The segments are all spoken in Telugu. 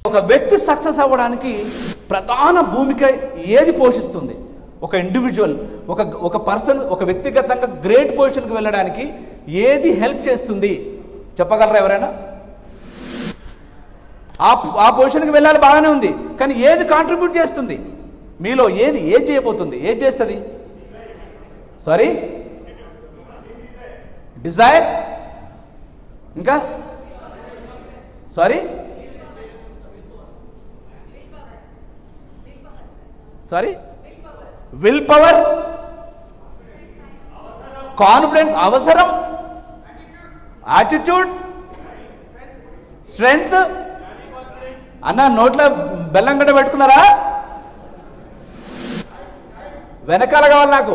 ఒక వ్యక్తి సక్సెస్ అవ్వడానికి ప్రధాన భూమిక ఏది పోషిస్తుంది ఒక ఇండివిజువల్ ఒక ఒక పర్సన్ ఒక వ్యక్తిగతంగా గ్రేట్ పొజిషన్కి వెళ్ళడానికి ఏది హెల్ప్ చేస్తుంది చెప్పగలరా ఎవరైనా ఆ ఆ పొజిషన్కి వెళ్ళాలి బాగానే ఉంది కానీ ఏది కాంట్రిబ్యూట్ చేస్తుంది మీలో ఏది ఏది చేయబోతుంది ఏది చేస్తుంది సారీ డిజైర్ ఇంకా sorry sorry will power confidence అవసరం యాటిట్యూడ్ స్ట్రెంగ్త్ అన్న నోట్లో బెల్లం గడ్డ పెట్టుకున్నారా వెనకాల కావాలి నాకు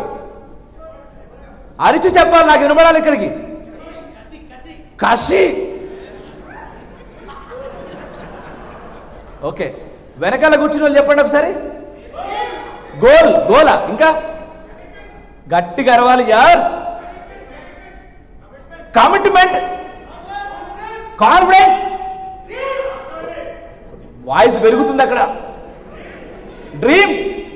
అరిచి చెప్పాలి నాకు వినబడాలి ఇక్కడికి కసి ఓకే వెనకాల కూర్చుని వాళ్ళు చెప్పండి ఒకసారి గోల్ గోలా ఇంకా గట్టిగా అరవాలి యార్ కమిట్మెంట్ కాన్ఫిడెన్స్ వాయిస్ పెరుగుతుంది అక్కడ డ్రీమ్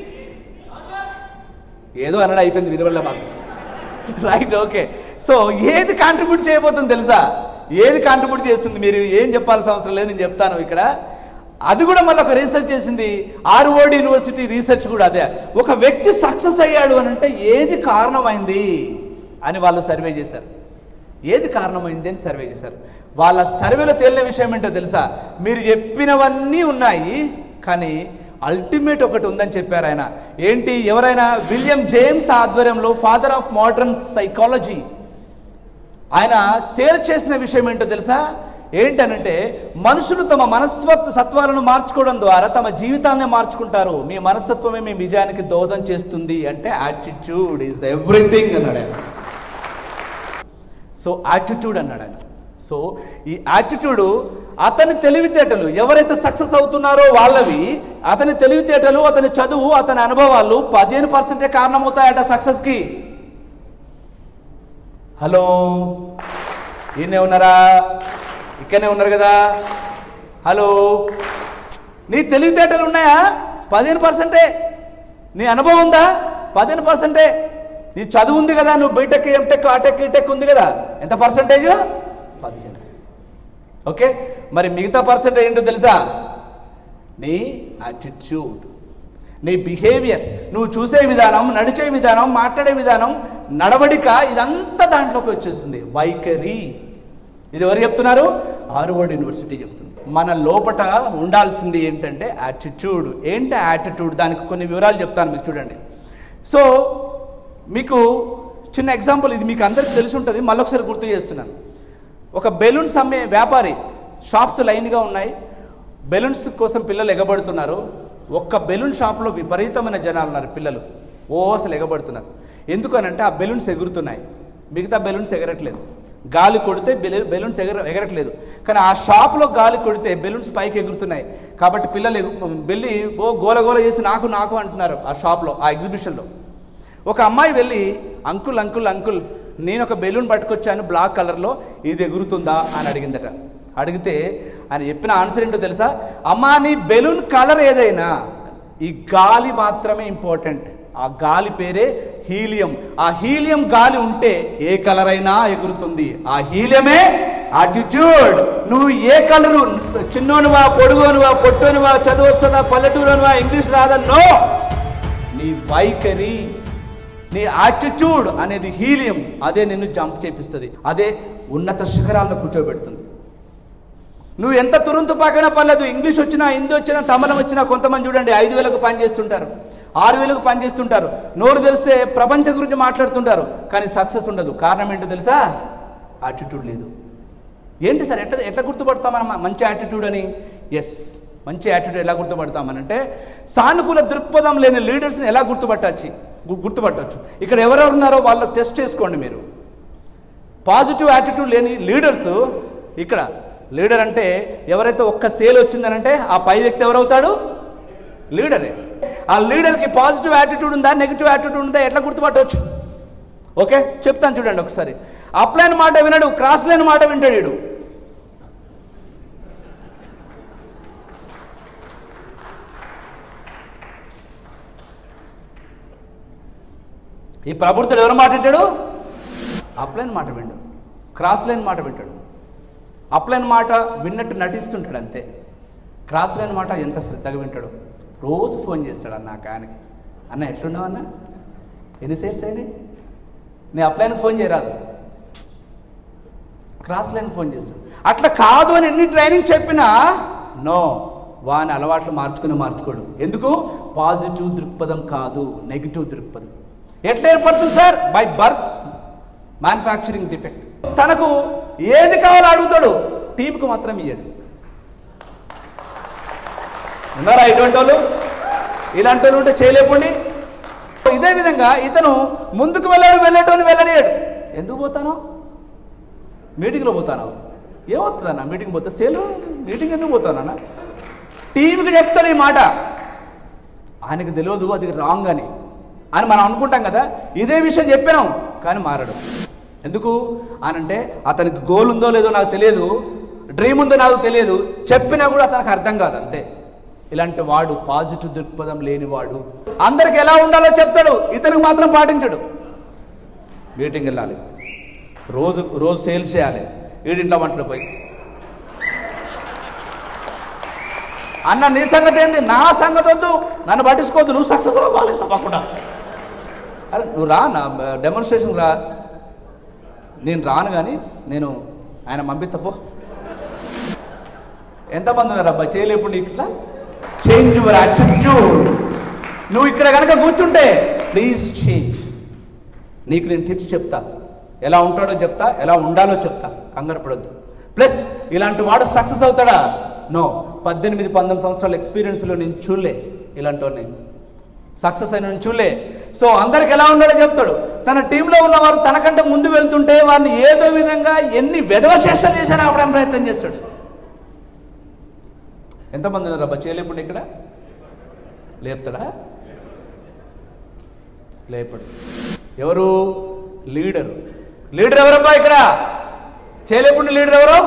ఏదో అనడం అయిపోయింది విలువల్ల మాకు రైట్ ఓకే సో ఏది కాంట్రిబ్యూట్ చేయబోతుంది తెలుసా ఏది కాంట్రిబ్యూట్ చేస్తుంది మీరు ఏం చెప్పాల్సిన అవసరం లేదు నేను చెప్తాను ఇక్కడ అది కూడా మళ్ళీ ఒక రీసెర్చ్ చేసింది ఆర్వర్డ్ యూనివర్సిటీ రీసెర్చ్ కూడా అదే ఒక వ్యక్తి సక్సెస్ అయ్యాడు అని అంటే ఏది కారణమైంది అని వాళ్ళు సర్వే చేశారు ఏది కారణమైంది అని సర్వే చేశారు వాళ్ళ సర్వేలో తేలిన విషయం ఏంటో తెలుసా మీరు చెప్పినవన్నీ ఉన్నాయి కానీ అల్టిమేట్ ఒకటి ఉందని చెప్పారు ఆయన ఏంటి ఎవరైనా విలియం జేమ్స్ ఆధ్వర్యంలో ఫాదర్ ఆఫ్ మోడర్న్ సైకాలజీ ఆయన తేల్చేసిన విషయం ఏంటో తెలుసా ఏంటనంటే మనుషులు తమ మనస్వత్ సత్వాలను మార్చుకోవడం ద్వారా తమ జీవితాన్ని మార్చుకుంటారు మీ మనస్తత్వమే మీ విజయానికి దోహదం చేస్తుంది అంటే యాటిట్యూడ్ ఈజ్ ఎవ్రీథింగ్ అన్నాడు ఆయన సో యాటిట్యూడ్ అన్నాడు ఆయన సో ఈ యాటిట్యూడ్ అతని తెలివితేటలు ఎవరైతే సక్సెస్ అవుతున్నారో వాళ్ళవి అతని తెలివితేటలు అతని చదువు అతని అనుభవాలు పదిహేను పర్సెంటే కారణమవుతాయట సక్సెస్కి హలో ఈయనే ఉన్నారా ఇక్కడనే ఉన్నారు కదా హలో నీ తెలివితేటలు ఉన్నాయా పదిహేను పర్సెంటే నీ అనుభవం ఉందా పదిహేను పర్సెంటే నీ చదువు ఉంది కదా నువ్వు బీటెక్ ఎంటెక్ ఆటెక్ ఈటెక్ ఉంది కదా ఎంత పర్సెంటేజ్ పదిహేను ఓకే మరి మిగతా పర్సెంటేజ్ ఏంటో తెలుసా నీ యాటిట్యూడ్ నీ బిహేవియర్ నువ్వు చూసే విధానం నడిచే విధానం మాట్లాడే విధానం నడవడిక ఇదంతా దాంట్లోకి వచ్చేస్తుంది వైఖరి ఇది ఎవరు చెప్తున్నారు హార్వర్డ్ యూనివర్సిటీ చెప్తుంది మన లోపట ఉండాల్సింది ఏంటంటే యాటిట్యూడ్ ఏంటి యాటిట్యూడ్ దానికి కొన్ని వివరాలు చెప్తాను మీకు చూడండి సో మీకు చిన్న ఎగ్జాంపుల్ ఇది మీకు అందరికి తెలిసి ఉంటుంది మళ్ళొకసారి గుర్తు చేస్తున్నాను ఒక బెలూన్స్ అమ్మే వ్యాపారి షాప్స్ లైన్గా ఉన్నాయి బెలూన్స్ కోసం పిల్లలు ఎగబడుతున్నారు ఒక్క బెలూన్ షాప్లో విపరీతమైన జనాలు ఉన్నారు పిల్లలు ఓ అసలు ఎగబడుతున్నారు ఎందుకనంటే ఆ బెలూన్స్ ఎగురుతున్నాయి మిగతా బెలూన్స్ ఎగరట్లేదు గాలి కొడితే బెలూ- బెలూన్స్ ఎగర ఎగరట్లేదు కానీ ఆ షాప్లో గాలి కొడితే బెలూన్స్ పైకి ఎగురుతున్నాయి కాబట్టి పిల్లలు ఎగు- వెళ్ళి ఓ గోల గోల చేసి నాకు నాకు అంటున్నారు ఆ షాప్లో ఆ ఎగ్జిబిషన్లో ఒక అమ్మాయి వెళ్ళి అంకుల్ అంకుల్ అంకుల్ నేను ఒక బెలూన్ పట్టుకొచ్చాను బ్లాక్ కలర్లో ఇది ఎగురుతుందా అని అడిగిందట అడిగితే ఆయన చెప్పిన ఆన్సర్ ఏంటో తెలుసా అమ్మా నీ బెలూన్ కలర్ ఏదైనా ఈ గాలి మాత్రమే ఇంపార్టెంట్ ఆ గాలి పేరే హీలియం ఆ హీలియం గాలి ఉంటే ఏ కలర్ అయినా ఎగురుతుంది ఆ హీలియమే యాటిట్యూడ్ నువ్వు ఏ కలరు చిన్నోనువా పొడుగోనువా పొట్టోనువా చదువు వస్తుందా పల్లెటూరునువా ఇంగ్లీష్ రాదా నో నీ వైఖరి నీ యాటిట్యూడ్ అనేది హీలియం అదే నిన్ను జంప్ చేపిస్తుంది అదే ఉన్నత శిఖరాల్లో కూర్చోబెడుతుంది నువ్వు ఎంత తురుంతు పాకైనా పర్లేదు ఇంగ్లీష్ వచ్చినా హిందీ వచ్చినా తమిళం వచ్చినా కొంతమంది చూడండి ఐదు వేలకు పని చేస్తుంటారు ఆరు వేలకు పని చేస్తుంటారు నోరు తెలిస్తే ప్రపంచం గురించి మాట్లాడుతుంటారు కానీ సక్సెస్ ఉండదు కారణం ఏంటో తెలుసా యాటిట్యూడ్ లేదు ఏంటి సార్ ఎట్లా ఎట్లా గుర్తుపడతామని మంచి యాటిట్యూడ్ అని ఎస్ మంచి యాటిట్యూడ్ ఎలా గుర్తుపడతామనంటే సానుకూల దృక్పథం లేని లీడర్స్ని ఎలా గుర్తుపట్టచ్చు గు- గుర్తుపట్టవచ్చు ఇక్కడ ఎవరెవరు ఉన్నారో వాళ్ళు టెస్ట్ చేసుకోండి మీరు పాజిటివ్ యాటిట్యూడ్ లేని లీడర్స్ ఇక్కడ లీడర్ అంటే ఎవరైతే ఒక్క సేల్ వచ్చిందనంటే ఆ పై వ్యక్తి ఎవరవుతాడు లీడరే ఆ లీడర్కి పాజిటివ్ యాటిట్యూడ్ ఉందా నెగిటివ్ యాటిట్యూడ్ ఉందా ఎట్లా గుర్తుపట్టవచ్చు ఓకే చెప్తాను చూడండి ఒకసారి అప్లైన్ మాట వినడు క్రాస్ లైన్ మాట వింటాడు వీడు ఈ ప్రబుద్ధుడు ఎవరు మాట వింటాడు అప్లైన్ మాట విండు క్రాస్ లైన్ మాట వింటాడు అప్లైన్ మాట విన్నట్టు నటిస్తుంటాడు అంతే క్రాస్ లైన్ మాట ఎంత శ్రద్ధగా వింటాడు రోజు ఫోన్ చేస్తాడు అన్న నాకు ఆయనకి అన్న ఎట్లున్నావు అన్న ఎన్ని సేల్స్ అయినాయి నేను అప్లైన్కి ఫోన్ చేయరాదు క్రాస్ లైన్ ఫోన్ చేస్తాడు అట్లా కాదు అని ఎన్ని ట్రైనింగ్ చెప్పినా నో వాని అలవాట్లు మార్చుకుని మార్చుకోడు ఎందుకు పాజిటివ్ దృక్పథం కాదు నెగిటివ్ దృక్పథం ఎట్లా ఏర్పడుతుంది sir by birth manufacturing defect తనకు ఏది కావాలో అడుగుతాడు టీంకు మాత్రం ఇయ్యడు ఉన్నారా ఇటువంటి వాళ్ళు ఇలాంటి వాళ్ళు ఉంటే చేయలేపండి ఇదే విధంగా ఇతను ముందుకు వెళ్ళాడు వెళ్ళేటోని వెళ్ళనియాడు ఎందుకు పోతాను మీటింగ్లో పోతాను ఏమవుతుందన్న మీటింగ్ పోతే సేలు మీటింగ్ ఎందుకు పోతానన్న టీంకి చెప్తాడు ఈ మాట ఆయనకు తెలియదు అది రాంగ్ అని అని మనం అనుకుంటాం కదా ఇదే విషయం చెప్పినాం కానీ మారడు ఎందుకు అనంటే అతనికి గోల్ ఉందో లేదో నాకు తెలియదు డ్రీమ్ ఉందో నాకు తెలియదు చెప్పినా కూడా అతనికి అర్థం కాదు అంతే ఇలాంటి వాడు పాజిటివ్ దృక్పథం లేనివాడు అందరికి ఎలా ఉండాలో చెప్తాడు ఇతనికి మాత్రం పాటించడు మీటింగ్ వెళ్ళాలి రోజు రోజు సేల్స్ చేయాలి ఏడింట్లో వంటలు పోయి అన్న నీ సంగతి ఏంది నా సంగతి వద్దు నన్ను పట్టించుకోవద్దు నువ్వు సక్సెస్ అవ్వాలి తప్పకుండా అరే నువ్వు రా నా డెమాన్స్ట్రేషన్ రా నేను రాను కానీ నేను ఆయన పంపిస్తపో ఎంతమంది ఉన్నారు అబ్బా చేయలేపు నీకు ఇట్లా చేంజ్ యువర్ యాటిట్యూడ్ నువ్వు ఇక్కడ కనుక కూర్చుంటే ప్లీజ్ చేంజ్ నీకు నేను టిప్స్ చెప్తా ఎలా ఉంటాడో చెప్తా ఎలా ఉండాలో చెప్తా కంగారు పడొద్దు ప్లస్ ఇలాంటి వాడు సక్సెస్ అవుతాడా నో పద్దెనిమిది పంతొమ్మిది సంవత్సరాల ఎక్స్పీరియన్స్లో నేను చూడలే ఇలాంటి వాడిని సక్సెస్ అయిన నేను చూడలే సో అందరికి ఎలా ఉన్నాడో చెప్తాడు తన టీంలో ఉన్నవారు తనకంటే ముందు వెళ్తుంటే వారిని ఏదో విధంగా ఎన్ని విధవ చేష్టలు చేశారో ఆపడానికి ప్రయత్నం చేస్తాడు ఎంతమంది ఉన్నారు అబ్బా చేయలేపుండి ఇక్కడ లేపుతాడా లేపడు ఎవరు లీడర్ లీడర్ ఎవరబ్బా ఇక్కడ చేయలేపుండి లీడర్ ఎవరు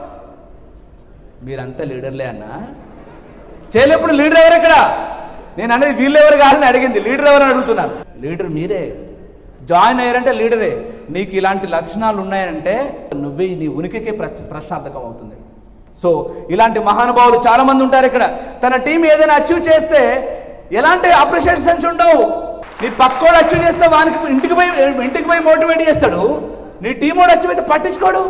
మీరంతా లీడర్లే అన్న చేయలేపుండి లీడర్ ఎవరు ఇక్కడ నేను అనేది వీళ్ళెవరు కాదని అడిగింది లీడర్ ఎవరని అడుగుతున్నాను లీడర్ మీరే జాయిన్ అయ్యారంటే లీడరే నీకు ఇలాంటి లక్షణాలు ఉన్నాయంటే నువ్వే నీ ఉనికికే ప్రశ్న ప్రశ్నార్థకం అవుతుంది సో ఇలాంటి మహానుభావులు చాలా మంది ఉంటారు ఇక్కడ తన టీం ఏదైనా అచీవ్ చేస్తే ఎలాంటి అప్రిషియేషన్స్ ఉండవు నీ పక్కోడు అచీవ్ చేస్తే వానికి ఇంటికి పోయి ఇంటికి పోయి మోటివేట్ చేస్తాడు నీ టీం వాడు అచీవ్ అయితే పట్టించుకోడు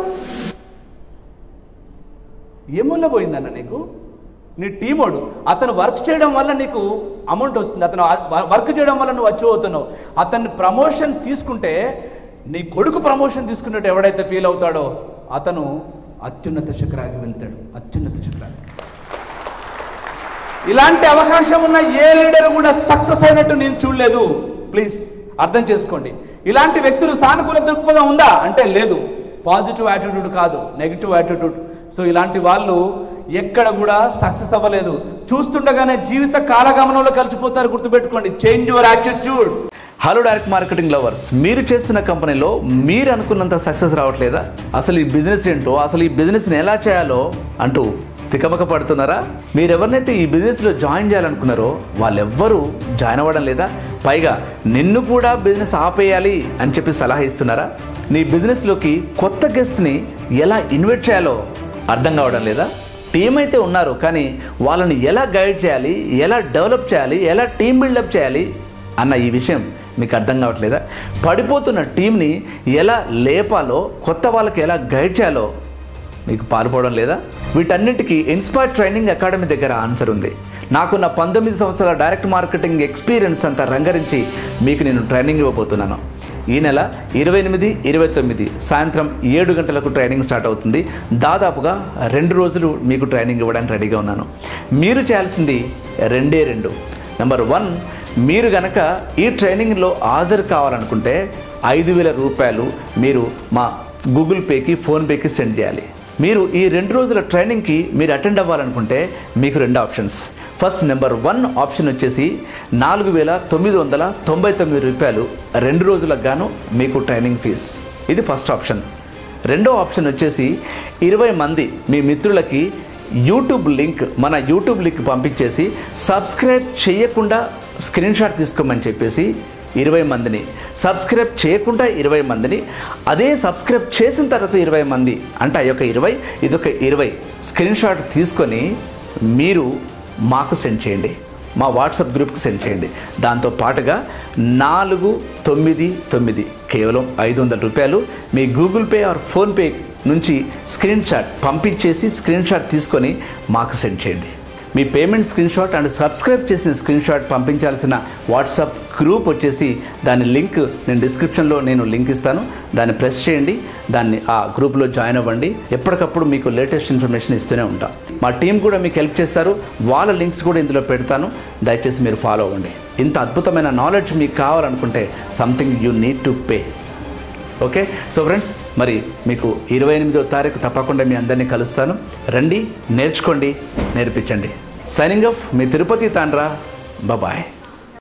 ఏముల్లో పోయిందన్న నీకు నీ టీమోడు అతను వర్క్ చేయడం వల్ల నీకు అమౌంట్ వస్తుంది అతను వర్క్ చేయడం వల్ల నువ్వు అచీవ్ అవుతున్నావు అతన్ని ప్రమోషన్ తీసుకుంటే నీ కొడుకు ప్రమోషన్ తీసుకున్నట్టు ఎవడైతే ఫీల్ అవుతాడో అతను అత్యున్నత శిఖరానికి వెళ్తాడు అత్యున్నత శిఖరానికి ఇలాంటి అవకాశం ఉన్న ఏ లీడర్ కూడా సక్సెస్ అయినట్టు నేను చూడలేదు ప్లీజ్ అర్థం చేసుకోండి ఇలాంటి వ్యక్తులు సానుకూల దృక్పథం ఉందా అంటే లేదు పాజిటివ్ యాటిట్యూడ్ కాదు నెగిటివ్ యాటిట్యూడ్ సో ఇలాంటి వాళ్ళు ఎక్కడ కూడా సక్సెస్ అవ్వలేదు చూస్తుండగానే జీవిత కాలగమనంలో కలిసిపోతారు గుర్తుపెట్టుకోండి change your attitude hello direct marketing lovers మీరు చేస్తున్న కంపెనీలో మీరు అనుకున్నంత సక్సెస్ రావట్లేదా అసలు ఈ బిజినెస్ ఏంటో అసలు ఈ బిజినెస్ని ఎలా చేయాలో అంటూ తికమక పడుతున్నారా మీరెవరినైతే ఈ బిజినెస్లో జాయిన్ చేయాలనుకున్నారో వాళ్ళెవ్వరూ జాయిన్ అవ్వడం లేదా పైగా నిన్ను కూడా బిజినెస్ ఆపేయాలి అని చెప్పి సలహా ఇస్తున్నారా నీ బిజినెస్లోకి కొత్త గెస్ట్ని ఎలా ఇన్వైట్ చేయాలో అర్థం కావడం లేదా టీం అయితే ఉన్నారు కానీ వాళ్ళని ఎలా గైడ్ చేయాలి ఎలా డెవలప్ చేయాలి ఎలా టీం బిల్డప్ చేయాలి అన్న ఈ విషయం మీకు అర్థం కావట్లేదా పడిపోతున్న టీంని ఎలా లేపాలో కొత్త వాళ్ళకి ఎలా గైడ్ చేయాలో మీకు పాల్పోవడం లేదా వీటన్నిటికీ ఇన్స్పైర్ ట్రైనింగ్ అకాడమీ దగ్గర ఆన్సర్ ఉంది నాకున్న పంతొమ్మిది సంవత్సరాల డైరెక్ట్ మార్కెటింగ్ ఎక్స్పీరియన్స్ అంతా రంగరించి మీకు నేను ట్రైనింగ్ ఇవ్వబోతున్నాను ఈ నెల ఇరవై ఎనిమిది ఇరవై తొమ్మిది సాయంత్రం ఏడు గంటలకు ట్రైనింగ్ స్టార్ట్ అవుతుంది దాదాపుగా రెండు రోజులు మీకు ట్రైనింగ్ ఇవ్వడానికి రెడీగా ఉన్నాను మీరు చేయాల్సింది రెండే రెండు నెంబర్ వన్ మీరు గనక ఈ ట్రైనింగ్లో హాజరు కావాలనుకుంటే ఐదు వేల రూపాయలు మీరు మా గూగుల్ పేకి ఫోన్పేకి సెండ్ చేయాలి మీరు ఈ రెండు రోజుల ట్రైనింగ్కి మీరు అటెండ్ అవ్వాలనుకుంటే మీకు రెండు options first number one option వచ్చేసి నాలుగు వేల తొమ్మిది వందల తొంభై తొమ్మిది రూపాయలు రెండు రోజులకు గాను మీకు ట్రైనింగ్ ఫీజ్ ఇది ఫస్ట్ ఆప్షన్ రెండో ఆప్షన్ వచ్చేసి ఇరవై మంది మీ మిత్రులకి యూట్యూబ్ లింక్ మన యూట్యూబ్ లింక్ పంపించేసి సబ్స్క్రైబ్ చేయకుండా స్క్రీన్ షాట్ తీసుకోమని చెప్పేసి ఇరవై మందిని సబ్స్క్రైబ్ చేయకుండా ఇరవై మందిని అదే సబ్స్క్రైబ్ చేసిన తర్వాత ఇరవై మంది అంటే ఆ యొక్క ఇరవై ఇదొక ఇరవై స్క్రీన్ షాట్ తీసుకొని మీరు మాకు సెండ్ చేయండి మా వాట్సాప్ గ్రూప్కి సెండ్ చేయండి దాంతో పాటుగా నాలుగు తొమ్మిది తొమ్మిది కేవలం ఐదు వందల రూపాయలు మీ గూగుల్ పే ఆర్ ఫోన్పే నుంచి స్క్రీన్ షాట్ పంపించేసి స్క్రీన్ షాట్ తీసుకొని మాకు సెండ్ చేయండి మీ payment screenshot and subscribe చేసిన స్క్రీన్ షాట్ పంపించాల్సిన వాట్సాప్ గ్రూప్ వచ్చేసి దాని లింక్ నేను డిస్క్రిప్షన్లో నేను లింక్ ఇస్తాను దాన్ని ప్రెస్ చేయండి దాన్ని ఆ గ్రూప్లో జాయిన్ అవ్వండి ఎప్పటికప్పుడు మీకు లేటెస్ట్ ఇన్ఫర్మేషన్ ఇస్తూనే ఉంటాం మా టీం కూడా మీకు హెల్ప్ చేస్తారు వాళ్ళ లింక్స్ కూడా ఇందులో పెడతాను దయచేసి మీరు ఫాలో అవ్వండి ఇంత అద్భుతమైన నాలెడ్జ్ మీకు కావాలనుకుంటే something you need to pay okay so friends మరి మీకు ఇరవై ఎనిమిదో తారీఖు తప్పకుండా మీ అందరినీ కలుస్తాను రండి నేర్చుకోండి నేర్పించండి సైనింగ్ ఆఫ్ మీ తిరుపతి తాండ్రా బాయ్